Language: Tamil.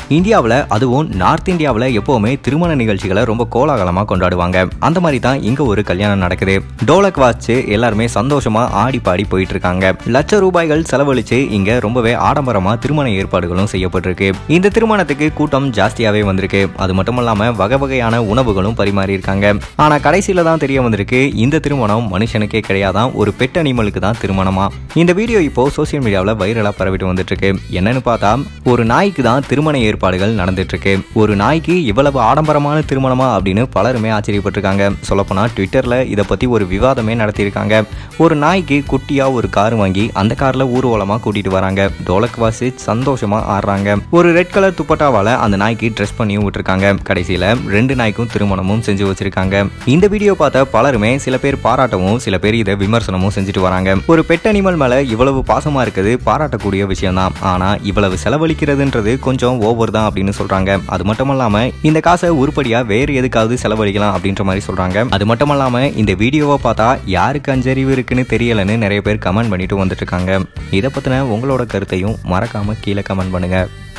இந்தியாவில் அதுவும் நார்த் இந்தியாவில் எப்பவுமே திருமண நிகழ்ச்சிகளை ரொம்ப கோலாகலமாக கொண்டாடுவாங்க அந்த மாதிரி தான் இங்க ஒரு கல்யாணம் நடக்குது டோலக் வாச்சு எல்லாருமே சந்தோஷமா ஆடி பாடி போயிட்டு இருக்காங்க லட்ச ரூபாய்கள் செலவழிச்சு இங்க ரொம்பவே ஆடம்பரமா திருமண ஏற்பாடுகளும் செய்யப்பட்டிருக்கு இந்த திருமணத்துக்கு கூட்டம் ஜாஸ்தியாவே வந்திருக்கு அது மட்டும் இல்லாம வகை வகையான உணவுகளும் பரிமாறி இருக்காங்க ஆனா கடைசியில தான் தெரிய வந்திருக்கு இந்த திருமணம் மனுஷனுக்கே கிடையாதான் ஒரு பெட் அனிமலுக்கு தான் திருமணமா இந்த வீடியோ இப்போ சோசியல் மீடியாவில் வைரலா பரவிட்டு வந்துட்டு இருக்கு என்னன்னு பார்த்தா ஒரு நாய்க்கு தான் திருமண ஏற்பாடுகள் நடந்துட்டு இருக்கு ஒரு நாய்க்கு இவ்வளவு ஆடம்பரமான திருமணமா அப்படின்னு பலருமே ஆச்சரியப்பட்டிருக்காங்க சொல்லப்போனா ட்விட்டர்ல இதை பத்தி ஒரு விவாதமே நடத்தியிருக்காங்க ஒரு நாய்க்கு குட்டியா ஒரு கார் வாங்கி அந்த கார்ல ஊர்வலமா கூட்டிட்டு வராங்க டோலக் வாசி சந்தோஷமா ஆடுறாங்க ஒரு ரெட் கலர் துப்பட்டாவால அந்த நாய்க்கு ட்ரெஸ் பண்ணியும் விட்டுருக்காங்க கடைசியில ரெண்டு நாய்க்கும் திருமணமும் செஞ்சு வச்சிருக்காங்க இந்த வீடியோ பார்த்த பலருமே சில பேர் பாராட்டவும் சில பேர் இதை விமர்சனமும் செஞ்சுட்டு வராங்க ஒரு பெட் அனிமல் மேல இவ்வளவு பாசமா இருக்குது பாராட்டக்கூடிய விஷயம் தான் ஆனா இவ்வளவு செலவழிக்கிறதுன்றது கொஞ்சம் ஓவர் தான் அப்படின்னு சொல்றாங்க அது மட்டும் இல்லாம இந்த காசை உருப்படியா வேறு எதுக்காவது செலவழிக்கலாம் அப்படின்ற மாதிரி சொல்றாங்க அது மட்டும் இல்லாம இந்த வீடியோவை பார்த்தா யாருக்கு அஞ்சறிவு இருக்குன்னு தெரியலன்னு நிறைய பேர் கமெண்ட் பண்ணிட்டு வந்துட்டு இருக்காங்க இதை பத்தின உங்களோட கருத்தையும் மறக்காம கீழே கமெண்ட் பண்ணுங்க